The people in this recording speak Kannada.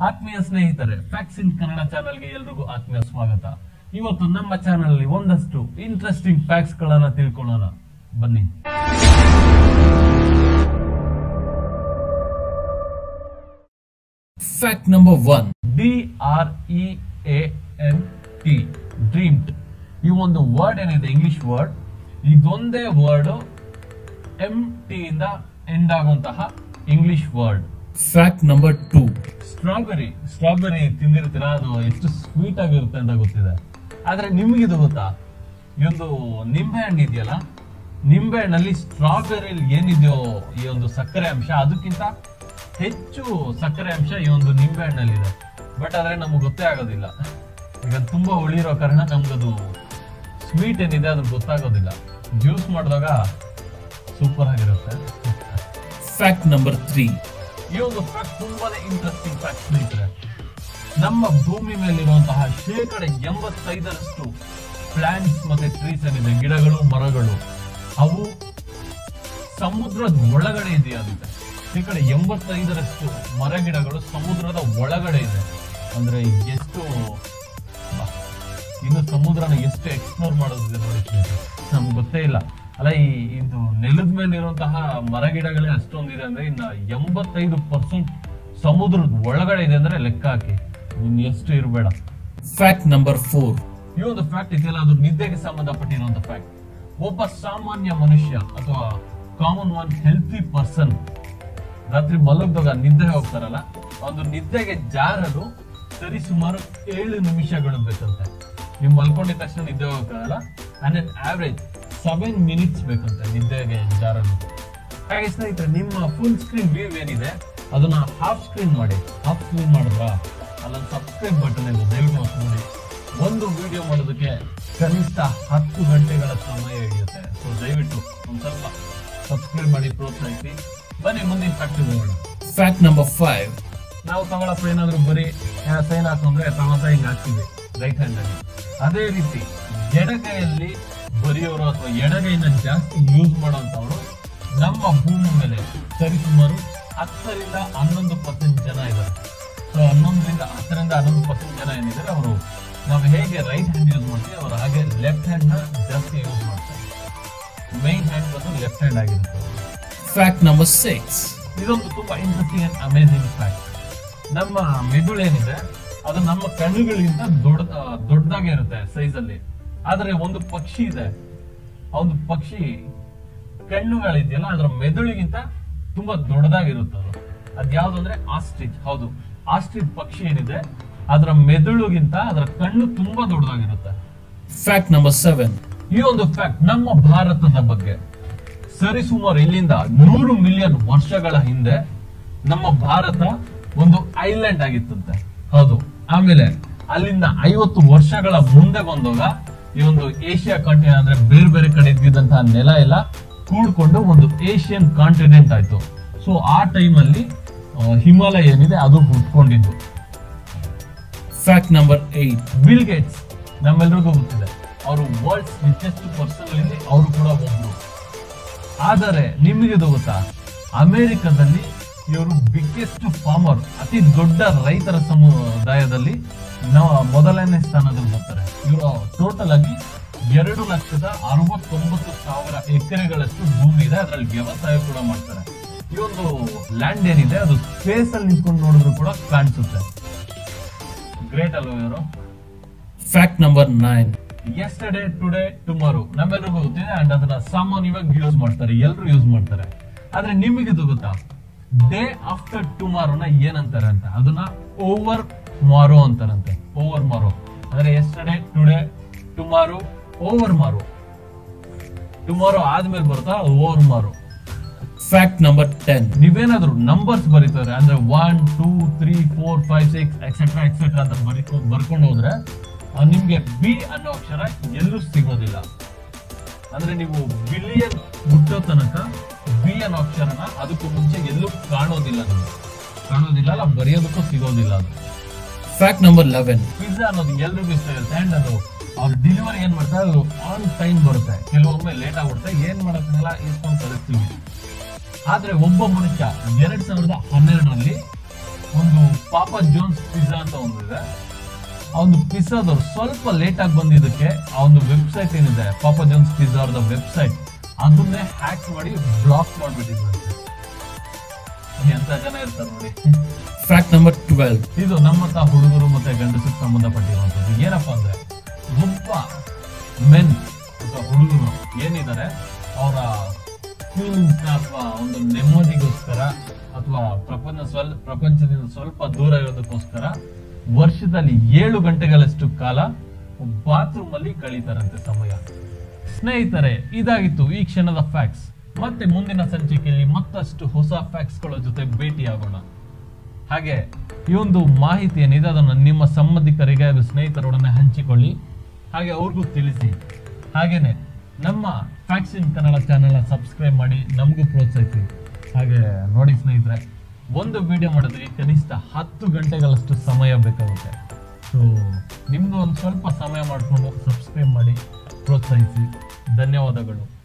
ಆತ್ಮೀಯ ಸ್ನೇಹಿತರೆ ಫ್ಯಾಕ್ಸ್ ಇನ್ ಕನ್ನಡ ಚಾನೆಲ್ಗೆ ಎಲ್ರಿಗೂ ಆತ್ಮೀಯ ಸ್ವಾಗತ ಇವತ್ತು ನಮ್ಮ ಚಾನೆಲ್ ಅಲ್ಲಿ ಒಂದಷ್ಟು ಇಂಟ್ರೆಸ್ಟಿಂಗ್ ಫ್ಯಾಕ್ಟ್ಸ್ ಗಳನ್ನ ತಿಳ್ಕೊಳ್ಳೋಣ ಬನ್ನಿ Fact number one. D R E A N T dreamt ಈ ಒಂದು ವರ್ಡ್ ಏನಿದೆ ಇಂಗ್ಲಿಷ್ ವರ್ಡ್ ಇದೊಂದೇ ವರ್ಡ್ ಎಂ ಟಿ ಇಂದ ಎಂಡ್ ಆಗುವಂತಹ English word Fact number two. Strawberry strawberry ತಿಂದಿರ್ತೀರಾ ಅದು ಎಷ್ಟು ಸ್ವೀಟ್ ಆಗಿರುತ್ತೆ ಅಂತ ಗೊತ್ತಿದೆ ಆದ್ರೆ ನಿಮ್ಗಿದು ಗೊತ್ತಾ ಈ ಒಂದು ನಿಂಬೆ ಹಣ್ಣು ಇದೆಯಲ್ಲ ನಿಂಬೆ ಹಣ್ಣಲ್ಲಿ ಸ್ಟ್ರಾಬೆರಿ ಏನಿದೆಯೋ ಈ ಒಂದು ಸಕ್ಕರೆ ಅಂಶ ಅದಕ್ಕಿಂತ ಹೆಚ್ಚು ಸಕ್ಕರೆ ಅಂಶ ಈ ಒಂದು ನಿಂಬೆ ಹಣ್ಣಲ್ಲಿ ಇದೆ ಬಟ್ ಆದ್ರೆ ನಮ್ಗೆ ಗೊತ್ತೇ ಆಗೋದಿಲ್ಲ ಈಗ ತುಂಬಾ ಉಳಿರೋ ಕಾರಣ ನಮ್ಗದು ಸ್ವೀಟ್ ಏನಿದೆ ಅದು ಗೊತ್ತಾಗೋದಿಲ್ಲ ಜ್ಯೂಸ್ ಮಾಡಿದಾಗ ಸೂಪರ್ ಆಗಿರುತ್ತೆ Fact number three. ಈ ಒಂದು ಫ್ಯಾಕ್ಟ್ ತುಂಬಾನೇ ಇಂಟ್ರೆಸ್ಟಿಂಗ್ ಫ್ಯಾಕ್ಟ್ ಸ್ನೇಹಿತರೆ ನಮ್ಮ ಭೂಮಿ ಮೇಲಿರುವಂತಹ ಶೇಕಡ ಎಂಬತ್ತೈದರಷ್ಟು ಪ್ಲಾಂಟ್ಸ್ ಮತ್ತೆ ಟ್ರೀಸ್ ಏನಿದೆ ಗಿಡಗಳು ಮರಗಳು ಅವು ಸಮುದ್ರದ ಒಳಗಡೆ ಇದೆಯಾಗುತ್ತೆ ಶೇಕಡ ಎಂಬತ್ತೈದರಷ್ಟು ಮರ ಗಿಡಗಳು ಸಮುದ್ರದ ಒಳಗಡೆ ಇದೆ ಅಂದ್ರೆ ಎಷ್ಟು ಬಾ, ಇನ್ನು ಸಮುದ್ರನ ಎಷ್ಟು ಎಕ್ಸ್ಪ್ಲೋರ್ ಮಾಡೋದಿದೆ ನೋಡಿ ಸ್ನೇಹಿತರೆ ನಮ್ಗೆ ಗೊತ್ತೇ ಇಲ್ಲ ಅಲ್ಲ ಈ ಇದು ನೆಲದ ಮೇಲೆ ಇರುವಂತಹ ಮರ ಗಿಡಗಳೇ ಅಷ್ಟೊಂದಿದೆ ಅಂದ್ರೆ ಇನ್ನ ಎಂಬತ್ತೈದು ಪರ್ಸೆಂಟ್ ಸಮುದ್ರದ ಒಳಗಡೆ ಇದೆ ಅಂದ್ರೆ ಲೆಕ್ಕ ಹಾಕಿ ಇನ್ ಎಷ್ಟು ಇರಬೇಡ Fact number four. ಈ ಒಂದು ಫ್ಯಾಕ್ಟ್ ಇದೆಯಲ್ಲ ಅದು ನಿದ್ದೆಗೆ ಸಂಬಂಧಪಟ್ಟಿರುವಂತ ಫ್ಯಾಕ್ಟ್ ಒಬ್ಬ ಸಾಮಾನ್ಯ ಮನುಷ್ಯ ಅಥವಾ ಕಾಮನ್ ಒನ್ ಹೆಲ್ತಿ ಪರ್ಸನ್ ರಾತ್ರಿ ಮಲಗ್ದಾಗ ನಿದ್ದೆ ಹೋಗ್ತಾರಲ್ಲ ಒಂದು ನಿದ್ದೆಗೆ ಜಾರಲು ಸರಿಸುಮಾರು ಏಳು ನಿಮಿಷಗಳು ಬೇಕಂತೆ ನೀವು ಮಲ್ಕೊಂಡಿದ ತಕ್ಷಣ ನಿದ್ದೆ ಹೋಗಕ್ಕಾಗಲ್ಲ and an average seven minutes ಬೇಕಂತೆ ನಿದ್ದೆಗೆ ಜಾರಲು ಹಾಗೆ ಸ್ನೇಹಿತರೆ ನಿಮ್ಮ ಫುಲ್ ಸ್ಕ್ರೀನ್ ವ್ಯೂ ಏನಿದೆ ಅದನ್ನ ಹಾಫ್ ಸ್ಕ್ರೀನ್ ಮಾಡಿ ಹಾಫ್ ಸ್ಕ್ರೀನ್ ಮಾಡಿದ್ರ ಅಲ್ಲೊಂದು ಸಬ್ಸ್ಕ್ರೈಬ್ ಬಟನ್ ಇದೆ ದಯವಿಟ್ಟು ನೋಡಿ ಒಂದು ವಿಡಿಯೋ ಮಾಡೋದಕ್ಕೆ ಕನಿಷ್ಠ ಹತ್ತು ಗಂಟೆಗಳ ಸಮಯ ಹಿಡಿಯುತ್ತೆ ಸೊ ದಯವಿಟ್ಟು ಒಂದ್ ಸ್ವಲ್ಪ ಸಬ್ಸ್ಕ್ರೈಬ್ ಮಾಡಿ ಪ್ರೋತ್ಸಾಹಿಸಿ ಬನ್ನಿ ಮುಂದಿನ ಫ್ಯಾಕ್ಟ್ರಿ ಹೋಗೋಣ Fact number five. ನಾವು ತಗೊಳಪ್ಪ ಏನಾದ್ರು ಬರೀ ಸೈನ್ ಹಾಕೊಂಡ್ರೆ ತಗೊಂತ ಹಿಂಗ್ ಹಾಕ್ತೀವಿ ರೈಟ್ ಹ್ಯಾಂಡ್ ಅಲ್ಲಿ ಅದೇ ರೀತಿ ಎಡಗೈಯಲ್ಲಿ ಬರೆಯೋರು ಅಥವಾ ಎಡಗೈನ ಜಾಸ್ತಿ ಯೂಸ್ ಮಾಡೋಂಥವ್ರು ನಮ್ಮ ಭೂಮಿ ಮೇಲೆ ಸರಿಸುಮಾರು ಹತ್ತರಿಂದ ಹನ್ನೊಂದು ಪರ್ಸೆಂಟ್ ಜನ ಇದ್ದಾರೆ ಸೊ ಹನ್ನೊಂದರಿಂದ ಹತ್ತರಿಂದ ಹನ್ನೊಂದು ಪರ್ಸೆಂಟ್ ಜನ ಏನಿದ್ದಾರೆ ಅವರು ನಾವು ಹೇಗೆ ರೈಟ್ ಹ್ಯಾಂಡ್ ಯೂಸ್ ಮಾಡ್ತೀವಿ ಅವರು ಹಾಗೆ ಲೆಫ್ಟ್ ಹ್ಯಾಂಡ್ ನ ಜಾಸ್ತಿ ಯೂಸ್ ಮಾಡ್ತಾರೆ ಮೈನ್ ಹ್ಯಾಂಡ್ ಬಂದು ಲೆಫ್ಟ್ ಹ್ಯಾಂಡ್ ಆಗಿರುತ್ತೆ Fact number six. ಇದೊಂದು ತುಂಬಾ ಇಂಟ್ರೆಸ್ಟಿಂಗ್ ಅಂಡ್ ಅಮೇಸಿಂಗ್ ಫ್ಯಾಕ್ಟ್ ನಮ್ಮ ಮೆದುಳು ಏನಿದೆ ಅದು ನಮ್ಮ ಕಣ್ಣುಗಳಿಗಿಂತ ದೊಡ್ಡ ಆ, ದೊಡ್ಡದಾಗೆ ಇರುತ್ತೆ ಸೈಜ್ ಅಲ್ಲಿ ಆದ್ರೆ ಒಂದು ಪಕ್ಷಿ ಇದೆ ಆ ಒಂದು ಪಕ್ಷಿ ಕಣ್ಣುಗಳಿದೆಯಲ್ಲ ಅದರ ಮೆದುಳಿಗಿಂತ ತುಂಬಾ ದೊಡ್ಡದಾಗಿರುತ್ತೆ ಅದು ಅದ್ಯಾವ್ದು ಅಂದ್ರೆ ಆಸ್ಟ್ರಿಚ್ ಹೌದು ಆಸ್ಟ್ರಿಚ್ ಪಕ್ಷಿ ಏನಿದೆ ಅದರ ಮೆದುಳುಗಿಂತ ಅದರ ಕಣ್ಣು ತುಂಬಾ ದೊಡ್ಡದಾಗಿರುತ್ತೆ Fact number seven. ಈ ಒಂದು ಫ್ಯಾಕ್ಟ್ ನಮ್ಮ ಭಾರತದ ಬಗ್ಗೆ ಸರಿಸುಮಾರು ಇಲ್ಲಿಂದ ನೂರು ಮಿಲಿಯನ್ ವರ್ಷಗಳ ಹಿಂದೆ ನಮ್ಮ ಭಾರತ ಒಂದು ಐಲ್ಯಾಂಡ್ ಆಗಿತ್ತಂತೆ ಹೌದು ಆಮೇಲೆ ಅಲ್ಲಿಂದ ಐವತ್ತು ವರ್ಷಗಳ ಮುಂದೆ ಬಂದಾಗ ಈ ಒಂದು ಏಷ್ಯಾ ಕಂಟಿನೆಂಟ್ ಅಂದ್ರೆ ಬೇರೆ ಬೇರೆ ಕಡೆ ಇದ್ದಿದ್ದಂತಹ ನೆಲ ಎಲ್ಲ ಕೂಡ್ಕೊಂಡು ಒಂದು ಏಷ್ಯನ್ ಕಾಂಟಿನೆಂಟ್ ಆಯ್ತು ಸೊ ಆ ಟೈಮಲ್ಲಿ ಹಿಮಾಲಯ ಏನಿದೆ ಅದು ಹುಟ್ಕೊಂಡಿದ್ದು Fact number eight. Bill Gates ನಮ್ಮೆಲ್ರಿಗೂ ಗೊತ್ತಿದೆ ಅವರು ವರ್ಲ್ಡ್ಸ್ ರಿಚೆಸ್ಟ್ ಪರ್ಸನ್ ಅಲ್ಲಿ ಅವರು ಕೂಡ ಒಬ್ರು ಆದರೆ ನಿಮಗೆ ಇದು ಗೊತ್ತಾ ಅಮೆರಿಕದಲ್ಲಿ ಇವರು ಬಿಗ್ಗೆಸ್ಟ್ ಫಾರ್ಮರ್ ಅತಿ ದೊಡ್ಡ ರೈತರ ಸಮುದಾಯದಲ್ಲಿ ನಾವು ಮೊದಲನೇ ಸ್ಥಾನದಲ್ಲಿ ಬರ್ತಾರೆ ಇವರು ಟೋಟಲ್ ಆಗಿ ಎರಡು ಲಕ್ಷದ ಅರವತ್ತೊಂಬತ್ತು ಸಾವಿರ ಎಕರೆಗಳಷ್ಟು ಭೂಮಿ ಇದೆ ಅದರಲ್ಲಿ ವ್ಯವಸಾಯ ಕೂಡ ಮಾಡ್ತಾರೆ ಈ ಒಂದು ಲ್ಯಾಂಡ್ ಏನಿದೆ ಅದು ಸ್ಪೇಸ್ ಅಲ್ಲಿ ನಿಂತ್ಕೊಂಡು ನೋಡಿದ್ರು ಕೂಡ ಕಾಣಿಸುತ್ತೆ ಗ್ರೇಟ್ ಅಲ್ವಾ ಇವರು Fact number nine. Yesterday today tomorrow ನಮ್ಮೆಲ್ಲರಿಗೂ ಗೊತ್ತಿದೆ ಅಂಡ್ ಅದನ್ನ ಸಾಮಾನ್ಯವಾಗಿ ಯೂಸ್ ಮಾಡ್ತಾರೆ ಎಲ್ಲರೂ ಯೂಸ್ ಮಾಡ್ತಾರೆ ಆದ್ರೆ ನಿಮಗಿದು ಗೊತ್ತಾ ಡೇ ಆಫ್ಟರ್ ಟುಮಾರೋನ ಏನಂತಾರೆ ಅಂತ ಅದನ್ನ ಓವರ್ ಮಾರೋ ಅಂತಾರಂತೆ ಓವರ್ ಮಾರೋ ಅಂದ್ರೆ yesterday today tomorrow overmorrow tomorrow ಆದ್ಮೇಲೆ ಬರುತ್ತಾ overmorrow Fact number ten. ನೀವೇನಾದ್ರೂ ನಂಬರ್ಸ್ ಬರೀತಾರೆ ಅಂದ್ರೆ one two three four five six etcetera etcetera ಅಂತ ಬರೀಕೊಂಡು ಬರ್ಕೊಂಡು ಹೋದ್ರೆ ಆ, ನಿಮ್ಗೆ ಬಿ ಅನ್ನೋ ಅಕ್ಷರ ಎಲ್ಲೂ ಸಿಗೋದಿಲ್ಲ ಅಂದ್ರೆ ನೀವು ಬಿಲಿಯನ್ ಮುಟ್ಟೋ ತನಕ ಬಿ ಅನ್ನೋ ಅಕ್ಷರನ ಅದಕ್ಕೂ ಮುಂಚೆ ಎಲ್ಲೂ ಕಾಣೋದಿಲ್ಲ ನಿಮ್ಗೆ ಕಾಣೋದಿಲ್ಲ ಅಲ್ಲ ಬರೆಯೋದಕ್ಕೂ ಸಿಗೋದಿಲ್ಲ ಅದು Fact number eleven. ಪಿಜ್ಜಾ ಅನ್ನೋದು ಎಲ್ರಿಗೂ ಇಷ್ಟ ಇರುತ್ತೆ ಅಂಡ್ ಅದು ಅವ್ರು ಡೆಲಿವರಿ ಏನ್ ಮಾಡ್ತಾರೆ ಅದು ಆನ್ ಟೈಮ್ ಬರುತ್ತೆ ಕೆಲವೊಮ್ಮೆ ಲೇಟ್ ಆಗ್ಬಿಡುತ್ತೆ ಏನ್ ಮಾಡಕ್ಕಾಗಲ್ಲ ಇಸ್ಕೊಂಡು ಕಳಿಸ್ತೀವಿ ಆದ್ರೆ ಒಬ್ಬ ಮನುಷ್ಯ ಎರಡ್ ಸಾವಿರದ ಹನ್ನೆರಡರಲ್ಲಿ ಒಂದು ಪಾಪ ಜೋನ್ಸ್ ಪಿಜ್ಜಾ ಅಂತ ಒಂದಿದೆ ಆ ಒಂದು ಪಿಜ್ಜಾದವ್ರು ಸ್ವಲ್ಪ ಲೇಟ್ ಆಗಿ ಬಂದಿದ್ದಕ್ಕೆ ಆ ಒಂದು ವೆಬ್ಸೈಟ್ ಏನಿದೆ ಪಾಪ ಜೋನ್ಸ್ ಪಿಜ್ಜಾ ಅವ್ರದ ವೆಬ್ಸೈಟ್ ಅದನ್ನೇ ಹ್ಯಾಕ್ ಮಾಡಿ ಬ್ಲಾಕ್ ಮಾಡ್ಬಿಟ್ಟಿದ್ರಂತೆ ಎಂತ ಜನ ಇರ್ತಾರೆ ನೋಡಿ Fact number 12. ಇದು ನಮ್ಮಂತ ಹುಡುಗರು ಮತ್ತೆ ಗಂಡಸಕ್ಕೆ ಸಂಬಂಧಪಟ್ಟಿರುವಂತದ್ದು ಏನಪ್ಪಾ ಅಂದ್ರೆ ಒಬ್ಬ ಮೆನ್ ಅಥವಾ ಹುಡುಗರು ಏನಿದ್ದಾರೆ ಅವರ ಫೀಲಿಂಗ್ಸ್ ಅಥವಾ ಒಂದು ನೆಮ್ಮದಿಗೋಸ್ಕರ ಅಥವಾ ಪ್ರಪಂಚ ಸ್ವಲ್ ಪ್ರಪಂಚದಿಂದ ಸ್ವಲ್ಪ ದೂರ ಇರೋದಕ್ಕೋಸ್ಕರ ವರ್ಷದಲ್ಲಿ ಏಳು ಗಂಟೆಗಳಷ್ಟು ಕಾಲ ಬಾತ್ರೂಮ್ ಅಲ್ಲಿ ಕಳೀತಾರಂತೆ ಸಮಯ ಸ್ನೇಹಿತರೆ ಇದಾಗಿತ್ತು ಈ ಕ್ಷಣದ ಫ್ಯಾಕ್ಸ್ ಮತ್ತೆ ಮುಂದಿನ ಸಂಚಿಕೆಯಲ್ಲಿ ಮತ್ತಷ್ಟು ಹೊಸ ಫ್ಯಾಕ್ಸ್ ಗಳ ಜೊತೆ ಭೇಟಿಯಾಗೋಣ ಹಾಗೆ ಈ ಒಂದು ಮಾಹಿತಿ ಏನಿದೆ ಅದನ್ನು ನಿಮ್ಮ ಸಂಬಂಧಿಕರಿಗೆ ಹಾಗೂ ಸ್ನೇಹಿತರೊಡನೆ ಹಂಚಿಕೊಳ್ಳಿ ಹಾಗೆ ಅವ್ರಿಗೂ ತಿಳಿಸಿ ಹಾಗೇನೆ ನಮ್ಮ facts in Kannada channel subscribe ಮಾಡಿ ನಮಗೂ ಪ್ರೋತ್ಸಾಹಿಸಿ ಹಾಗೆ ನೋಡಿ ಸ್ನೇಹಿತರೆ ಒಂದು ವಿಡಿಯೋ ಮಾಡೋದಕ್ಕೆ ಕನಿಷ್ಠ ಹತ್ತು ಗಂಟೆಗಳಷ್ಟು ಸಮಯ ಬೇಕಾಗುತ್ತೆ ಸೊ ನಿಮ್ದು ಒಂದು ಸ್ವಲ್ಪ ಸಮಯ ಮಾಡಿಕೊಂಡು ಸಬ್ಸ್ಕ್ರೈಬ್ ಮಾಡಿ ಪ್ರೋತ್ಸಾಹಿಸಿ ಧನ್ಯವಾದಗಳು